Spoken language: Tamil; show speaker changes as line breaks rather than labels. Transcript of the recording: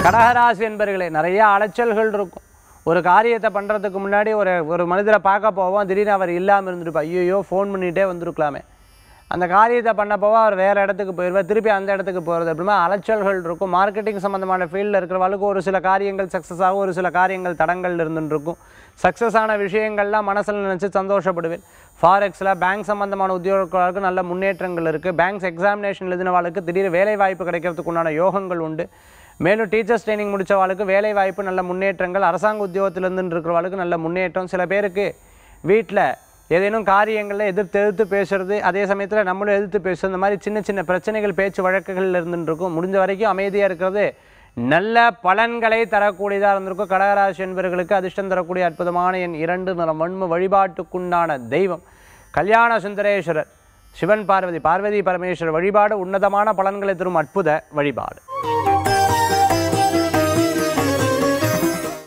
கடகராசி என்பர்களே நிறைய அலைச்சல்கள் இருக்கும் ஒரு காரியத்தை பண்ணுறதுக்கு முன்னாடி ஒரு ஒரு மனிதரை பார்க்க போவோம் திடீர்னு அவர் இல்லாமல் இருந்துருப்பா ஐயோ ஃபோன் பண்ணிகிட்டே வந்திருக்கலாமே அந்த காரியத்தை பண்ண போவா அவர் வேறு இடத்துக்கு போயிடுவார் திருப்பி அந்த இடத்துக்கு போகிறது அப்படிமா அலைச்சல்கள் இருக்கும் மார்க்கெட்டிங் சம்மந்தமான ஃபீல்டில் இருக்கிறவளுக்கு ஒரு சில காரியங்கள் சக்ஸஸ் ஆகும் ஒரு சில காரியங்கள் தடங்கள் இருந்துட்டு இருக்கும் சக்ஸஸ் ஆன விஷயங்கள்லாம் மனசில் நினச்சி சந்தோஷப்படுவேன் ஃபாரெக்ஸில் பேங்க் சம்மந்தமான உத்தியோகங்களுக்கு நல்ல முன்னேற்றங்கள் இருக்குது பேங்க்ஸ் எக்ஸாமினேஷன் எழுதினவாளுக்கு திடீர் வேலை வாய்ப்பு கிடைக்கிறதுக்கு உண்டான யோகங்கள் உண்டு மேலும் டீச்சர்ஸ் ட்ரைனிங் முடித்தவாளுக்கு வேலை வாய்ப்பு நல்ல முன்னேற்றங்கள் அரசாங்க உத்தியோகத்திலிருந்து இருக்கிறவாளுக்கு நல்ல முன்னேற்றம் சில பேருக்கு வீட்டில் ஏதேனும் காரியங்களில் எதிர்த்து எதிர்த்து பேசுறது அதே சமயத்தில் நம்மளும் எதிர்த்து பேசுறது இந்த மாதிரி சின்ன சின்ன பிரச்சனைகள் பேச்சு வழக்குகள் இருந்துட்டு இருக்கும் முடிஞ்ச வரைக்கும் அமைதியாக இருக்கிறது நல்ல பலன்களை தரக்கூடியதாக இருந்திருக்கும் கடகராசி என்பவர்களுக்கு அதிர்ஷ்டம் தரக்கூடிய அற்புதமான என் இரண்டு நிறம் வன்ம வழிபாட்டுக்குண்டான தெய்வம் கல்யாண சுந்தரேஸ்வரர் சிவன் பார்வதி பார்வதி பரமேஸ்வரர் வழிபாடு உன்னதமான பலன்களை தரும் அற்புத வழிபாடு